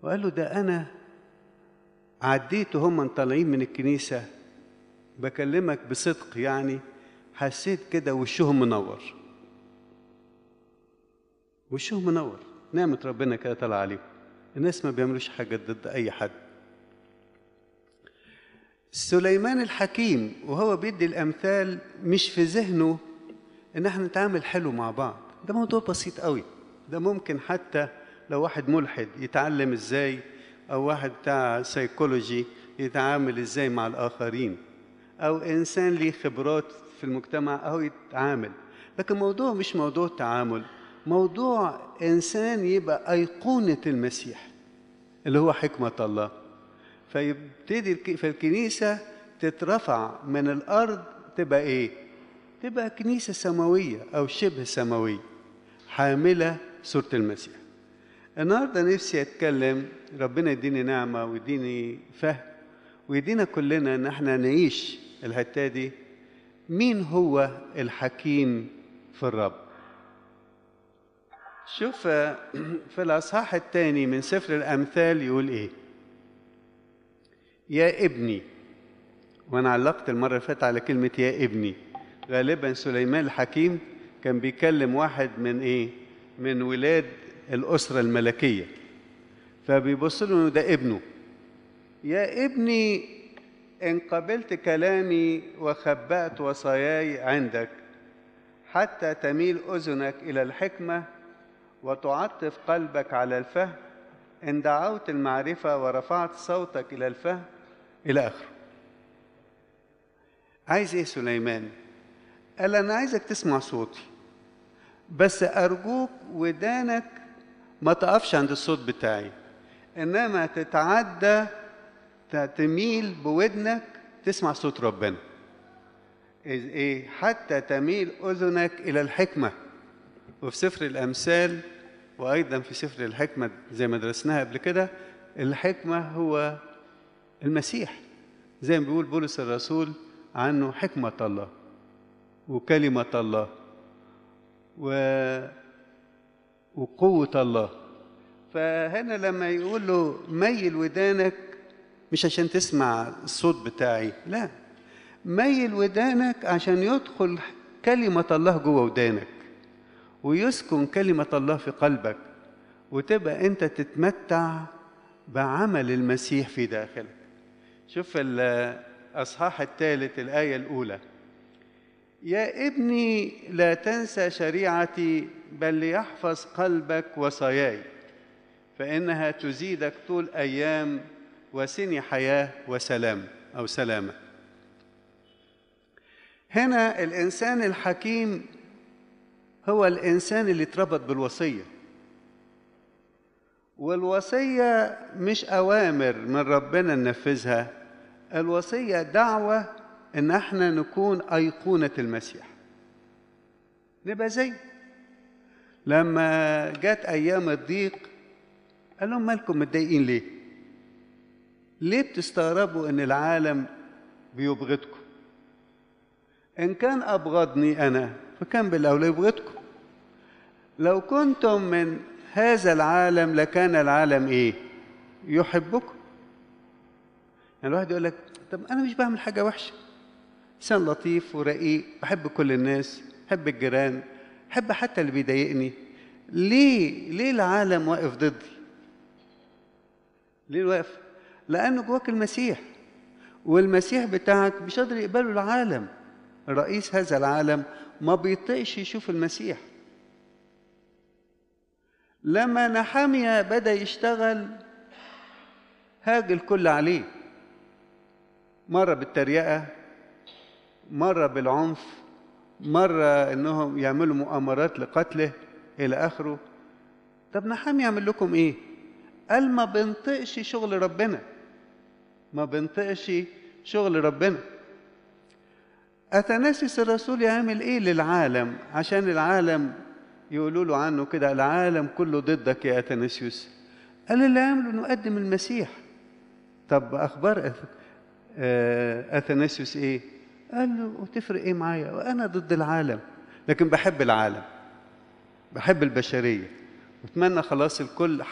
وقال له ده أنا عديت وهم طالعين من الكنيسة بكلمك بصدق يعني حسيت كده وشهم منور وشهم منور نعمة ربنا كده طالعة عليهم الناس ما بيعملوش حاجة ضد أي حد سليمان الحكيم وهو بيدي الأمثال مش في ذهنه إن احنا نتعامل حلو مع بعض ده موضوع بسيط قوي ده ممكن حتى لو واحد ملحد يتعلم ازاي او واحد بتاع سيكولوجي يتعامل ازاي مع الاخرين او انسان ليه خبرات في المجتمع او يتعامل لكن موضوع مش موضوع تعامل موضوع انسان يبقى ايقونه المسيح اللي هو حكمه الله فيبتدي في الكنيسه تترفع من الارض تبقى ايه تبقى كنيسه سماويه او شبه سماويه حامله صوره المسيح النهارده نفسي اتكلم ربنا يديني نعمه ويديني فهم ويدينا كلنا ان احنا نعيش الحته دي مين هو الحكيم في الرب شوف في الاصحاح الثاني من سفر الامثال يقول ايه يا ابني وانا علقت المره اللي فاتت على كلمه يا ابني غالبا سليمان الحكيم كان بيكلم واحد من ايه من ولاد الأسرة الملكية فبيبص له إنه ده ابنه يا ابني إن قبلت كلامي وخبأت وصاياي عندك حتى تميل أذنك إلى الحكمة وتعطف قلبك على الفهم إن دعوت المعرفة ورفعت صوتك إلى الفهم إلى آخره عايز إيه سليمان؟ قال أنا عايزك تسمع صوتي بس أرجوك ودانك ما تقفش عند الصوت بتاعي انما تتعدى تميل بودنك تسمع صوت ربنا ايه حتى تميل اذنك الى الحكمه وفي سفر الامثال وايضا في سفر الحكمه زي ما درسناها قبل كده الحكمه هو المسيح زي ما بيقول بولس الرسول عنه حكمه الله وكلمه الله و وقوة الله فهنا لما يقول له ميل ودانك مش عشان تسمع الصوت بتاعي لا ميل ودانك عشان يدخل كلمة الله جوه ودانك ويسكن كلمة الله في قلبك وتبقى أنت تتمتع بعمل المسيح في داخلك شوف الأصحاح الثالث الآية الأولى يا ابني لا تنسى شريعتي بل ليحفظ قلبك وصاياي فانها تزيدك طول ايام وسن حياه وسلام او سلامه هنا الانسان الحكيم هو الانسان اللي اتربط بالوصيه والوصيه مش اوامر من ربنا ننفذها الوصيه دعوه ان احنا نكون ايقونه المسيح نبقى زي لما جت ايام الضيق قال لهم مالكم متضايقين ليه ليه بتستغربوا ان العالم بيبغضكم ان كان ابغضني انا فكان بالاولى يبغضكم لو كنتم من هذا العالم لكان العالم ايه يحبكم يعني الواحد يقول لك طب انا مش بعمل حاجه وحشه انسان لطيف ورقيق بحب كل الناس بحب الجيران بحب حتى اللي بيضايقني ليه ليه العالم واقف ضدي ليه واقف لانه جواك المسيح والمسيح بتاعك مش قادر يقبله العالم رئيس هذا العالم ما بيطيقش يشوف المسيح لما نحامية بدأ يشتغل هاج الكل عليه مرة بالتريقة مرة بالعنف مرة إنهم يعملوا مؤامرات لقتله إلى آخره طب نحام يعمل لكم إيه؟ قال ما بنطقش شغل ربنا ما بنطقش شغل ربنا أتناسس الرسول يعمل إيه للعالم عشان العالم يقولوا له عنه كده العالم كله ضدك يا أتناسيوس قال اللي عمله إنه قدم المسيح طب أخبار أثناسيوس إيه؟ قال له وتفرق إيه معايا؟ وأنا ضد العالم لكن بحب العالم بحب البشرية وأتمنى خلاص الكل